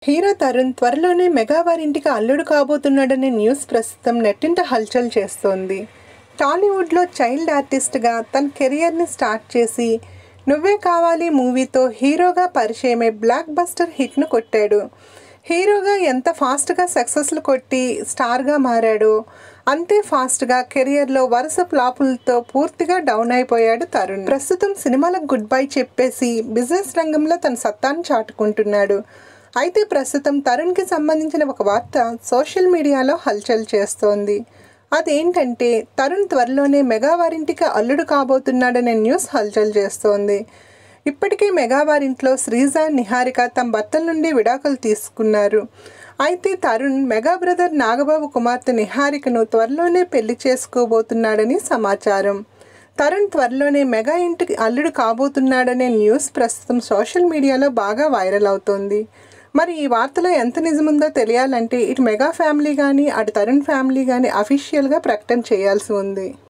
hero Tarun త్వరలోనే mega వారింటికి అల్లుడు కాబోతున్నాడనే న్యూస్ ప్రస్తుతం నెట్టింట హల్చల్ చేస్తోంది టాలీవుడ్లో చైల్డ్ ఆర్టిస్ట్గా తన కెరియర్ని స్టార్ట్ చేసి నువ్వే కావాలి మూవీతో హీరోగా పరిచయమై బ్లాక్ బస్టర్ హిట్ను కొట్టాడు హీరోగా ఎంత ఫాస్ట్గా సక్సెస్లు కొట్టి స్టార్గా మారాడో అంతే ఫాస్ట్గా కెరియర్లో వరుస ఫ్లాపులతో పూర్తిగా డౌన్ అయిపోయాడు తరుణ్ ప్రస్తుతం సినిమాలకు గుడ్ బై చెప్పేసి బిజినెస్ రంగంలో తన సత్తాను చాటుకుంటున్నాడు అయితే ప్రస్తుతం తరుణ్కి సంబంధించిన ఒక వార్త సోషల్ మీడియాలో హల్చల్ చేస్తోంది అదేంటంటే తరుణ్ త్వరలోనే మెగా వారింటికి అల్లుడు కాబోతున్నాడనే న్యూస్ హల్చల్ చేస్తోంది ఇప్పటికే మెగా వారింట్లో శ్రీజ నిహారిక తమ భర్తల నుండి విడాకులు తీసుకున్నారు అయితే తరుణ్ మెగా బ్రదర్ నాగబాబు కుమార్తె నిహారికను త్వరలోనే పెళ్లి చేసుకోబోతున్నాడని సమాచారం తరుణ్ త్వరలోనే మెగా ఇంటికి అల్లుడు కాబోతున్నాడనే న్యూస్ ప్రస్తుతం సోషల్ మీడియాలో బాగా వైరల్ అవుతోంది మరి ఈ వార్తలో ఎంత నిజముందో తెలియాలంటే ఇటు మెగా ఫ్యామిలీ కానీ అటు తరుణ్ ఫ్యామిలీ కానీ అఫీషియల్గా ప్రకటన చేయాల్సి ఉంది